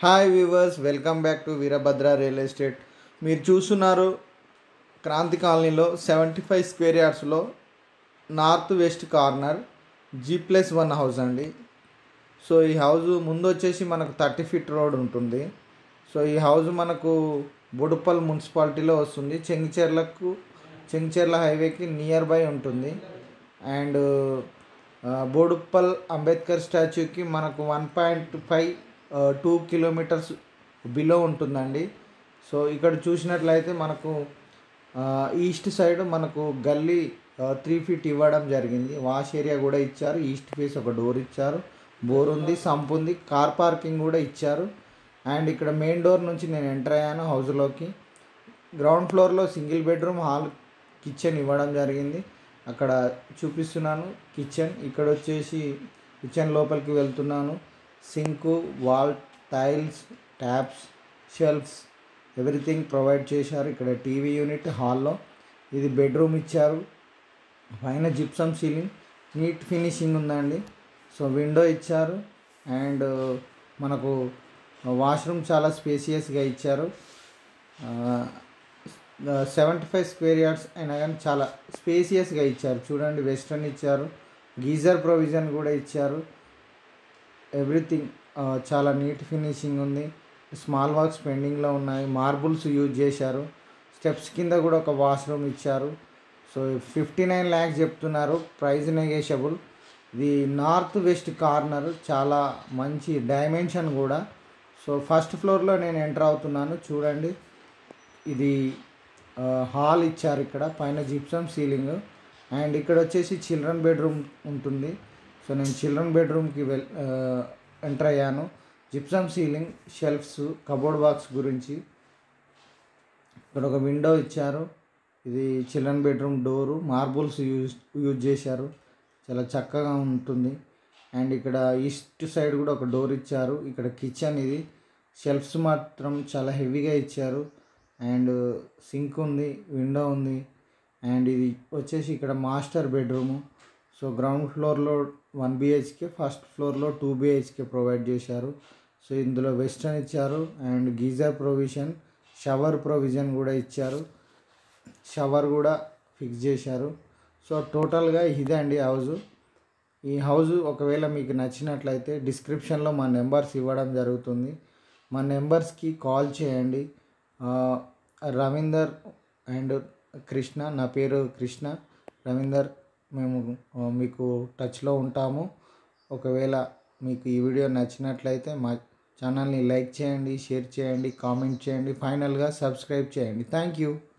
hi viewers welcome back to Veerabhadra real estate మీరు చూస్తున్నారు క్రాంతి కాలనీలో సెవెంటీ ఫైవ్ స్క్వేర్ యార్డ్స్లో north west corner G plus one house అండి so ఈ హౌస్ ముందు వచ్చేసి మనకు థర్టీ ఫీట్ రోడ్ ఉంటుంది సో ఈ హౌస్ మనకు బుడుపల్ మున్సిపాలిటీలో వస్తుంది చెంగిచెర్లకు చెంగిచెర్ల హైవేకి నియర్ బై ఉంటుంది అండ్ బోడుప్పల్ అంబేద్కర్ స్టాచ్యూకి మనకు one point five two kilometres below ఉంటుందండి సో ఇక్కడ చూసినట్లయితే మనకు ఈస్ట్ సైడ్ మనకు గల్లీ త్రీ ఫీట్ ఇవ్వడం జరిగింది వాష్ ఏరియా కూడా ఇచ్చారు ఈస్ట్ ఫేస్ ఒక డోర్ ఇచ్చారు బోర్ ఉంది సంప్ ఉంది కార్ పార్కింగ్ కూడా ఇచ్చారు అండ్ ఇక్కడ మెయిన్ డోర్ నుంచి నేను ఎంటర్ అయ్యాను హౌస్లోకి గ్రౌండ్ ఫ్లోర్లో సింగిల్ బెడ్రూమ్ హాల్ కిచెన్ ఇవ్వడం జరిగింది అక్కడ చూపిస్తున్నాను కిచెన్ ఇక్కడ వచ్చేసి కిచెన్ లోపలికి వెళ్తున్నాను sink wall tiles taps shelves everything provide చేశారు ఇక్కడ టీవీ యూనిట్ హాల్లో ఇది బెడ్రూమ్ ఇచ్చారు పైన జిప్సమ్ సీలింగ్ నీట్ ఫినిషింగ్ ఉందండి సో విండో ఇచ్చారు అండ్ మనకు వాష్రూమ్ చాలా స్పేసియస్గా ఇచ్చారు సెవెంటీ ఫైవ్ స్క్వేర్ యార్డ్స్ అయినా కానీ చాలా స్పేసియస్గా ఇచ్చారు చూడండి వెస్ట్రన్ ఇచ్చారు గీజర్ ప్రొవిజన్ కూడా ఇచ్చారు ఎవ్రీథింగ్ చాలా నీట్ ఫినిషింగ్ ఉంది స్మాల్ వర్క్స్ పెండింగ్లో ఉన్నాయి మార్బుల్స్ యూజ్ చేశారు స్టెప్స్ కింద కూడా ఒక వాష్రూమ్ ఇచ్చారు సో ఫిఫ్టీ నైన్ ల్యాక్స్ చెప్తున్నారు ప్రైస్ నెగేషబుల్ ఇది నార్త్ వెస్ట్ కార్నర్ చాలా మంచి డైమెన్షన్ కూడా సో ఫస్ట్ ఫ్లోర్లో నేను ఎంటర్ అవుతున్నాను చూడండి ఇది హాల్ ఇచ్చారు ఇక్కడ పైన జిప్సమ్ సీలింగ్ అండ్ ఇక్కడ వచ్చేసి చిల్డ్రన్ బెడ్రూమ్ ఉంటుంది సో నేను చిల్డ్రన్ బెడ్రూమ్కి వెల్ ఎంటర్ అయ్యాను gypsum ceiling shelves cupboard box గురించి ఇక్కడ ఒక విండో ఇచ్చారు ఇది children bedroom door marbles use use చేశారు చాలా చక్కగా ఉంటుంది అండ్ ఇక్కడ ఈస్ట్ సైడ్ కూడా ఒక డోర్ ఇచ్చారు ఇక్కడ కిచెన్ ఇది షెల్ఫ్స్ మాత్రం చాలా హెవీగా ఇచ్చారు అండ్ సింక్ ఉంది విండో ఉంది అండ్ ఇది వచ్చేసి ఇక్కడ మాస్టర్ బెడ్రూము సో గ్రౌండ్ ఫ్లోర్లో వన్ బిహెచ్కే ఫస్ట్ ఫ్లోర్లో టూ బిహెచ్కే ప్రొవైడ్ చేశారు సో ఇందులో వెస్టర్న్ ఇచ్చారు and geyser provision shower provision కూడా ఇచ్చారు షవర్ కూడా ఫిక్స్ చేశారు సో టోటల్గా ఇదే అండి హౌస్ ఈ హౌస్ ఒకవేళ మీకు నచ్చినట్లయితే డిస్క్రిప్షన్లో మా నెంబర్స్ ఇవ్వడం జరుగుతుంది మా నెంబర్స్కి కాల్ చేయండి రవీందర్ అండ్ కృష్ణ నా పేరు కృష్ణ రవీందర్ మేము మీకు టచ్లో ఉంటాము ఒకవేళ మీకు ఈ వీడియో నచ్చినట్లయితే మా ఛానల్ని లైక్ చేయండి షేర్ చేయండి కామెంట్ చేయండి ఫైనల్గా సబ్స్క్రైబ్ చేయండి థ్యాంక్ యూ